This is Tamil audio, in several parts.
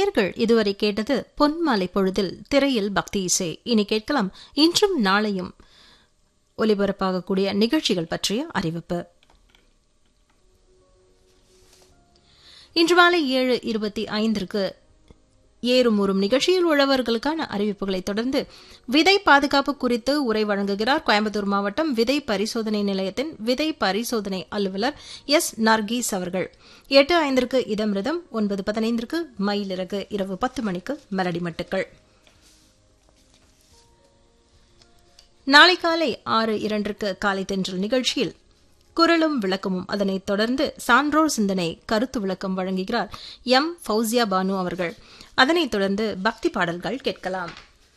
நேர்கள் இதுவரை கேட்டது பொன்மாலை பொழுதில் திரையில் பக்தி இசை இனி கேட்கலாம் இன்றும் நாளையும் ஒலிபரப்பாகக்கூடிய நிகழ்ச்சிகள் பற்றிய அறிவிப்பு இன்று மாலை ஏழு இருபத்தி ஐந்திற்கு ஏறும் ஊறும் நிகழ்ச்சியில் உழவர்களுக்கான அறிவிப்புகளை தொடர்ந்து விதை பாதுகாப்பு குறித்து உரை வழங்குகிறார் கோயம்புத்தூர் மாவட்டம் விதை பரிசோதனை நிலையத்தின் விதை பரிசோதனை அலுவலர் எஸ் நர்கீஸ் அவர்கள் எட்டு ஐந்திற்கு இதமிருதம் ஒன்பது பதினைந்திற்கு மயிலிறகு இரவு பத்து மணிக்கு மெலடி மட்டுக்கள் நாளை காலை ஆறு இரண்டிற்கு காலை தென்றல் நிகழ்ச்சியில் குரலும் விளக்கமும் அதனைத் தொடர்ந்து சான்றோர் சிந்தனை கருத்து விளக்கம் வழங்குகிறார் எம் ஃபவுசியா பானு அவர்கள் அதனைத் தொடர்ந்து பக்தி பாடல்கள் கேட்கலாம்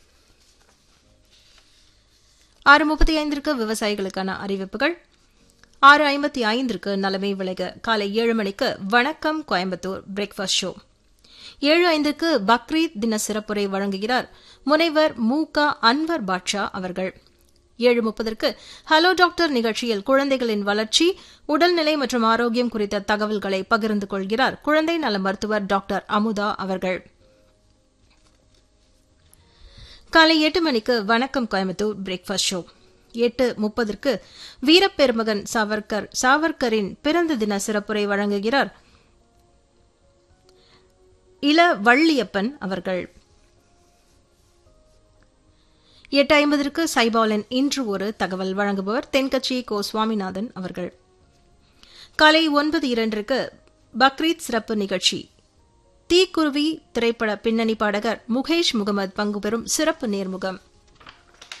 ஆறு முப்பத்தி ஐந்திற்கு விவசாயிகளுக்கான அறிவிப்புகள் ஆறு ஐம்பத்தி ஐந்திற்கு நலமை விளைக காலை ஏழு மணிக்கு வணக்கம் கோயம்புத்தூர் பிரேக்ஃபாஸ்ட் ஷோ ஏழு ஐந்துக்கு பக்ரீத் தின சிறப்புரை வழங்குகிறார் முனைவர் மு க அன்வர் பாட்ஷா அவர்கள் ஏழு முப்பதற்கு ஹலோ டாக்டர் நிகழ்ச்சியில் குழந்தைகளின் வளர்ச்சி உடல்நிலை மற்றும் ஆரோக்கியம் குறித்த தகவல்களை பகிர்ந்து கொள்கிறார் குழந்தை நல மருத்துவர் டாக்டர் அமுதா அவர்கள் காலை எட்டு மணிக்கு வணக்கம் கோயம்புத்தூர் பிரேக்ஃபாஸ்ட் ஷோ எட்டு முப்பதற்கு வீரப்பெருமகன் சாவர்கர் சாவர்கரின் பிறந்த தின சிறப்புரை வழங்குகிறார் இள வள்ளியப்பன் அவர்கள் எட்டு ஐம்பதற்கு சைபாலன் இன்று ஒரு தகவல் வழங்குபவர் தென்கட்சி கோ சுவாமிநாதன் அவர்கள் காலை ஒன்பது இரண்டிற்கு பக்ரீத் சிறப்பு நிகழ்ச்சி தீக்குருவி திரைப்பட பின்னணி பாடகர் முகேஷ் முகமது பங்கு பெறும் சிறப்பு நேர்முகம்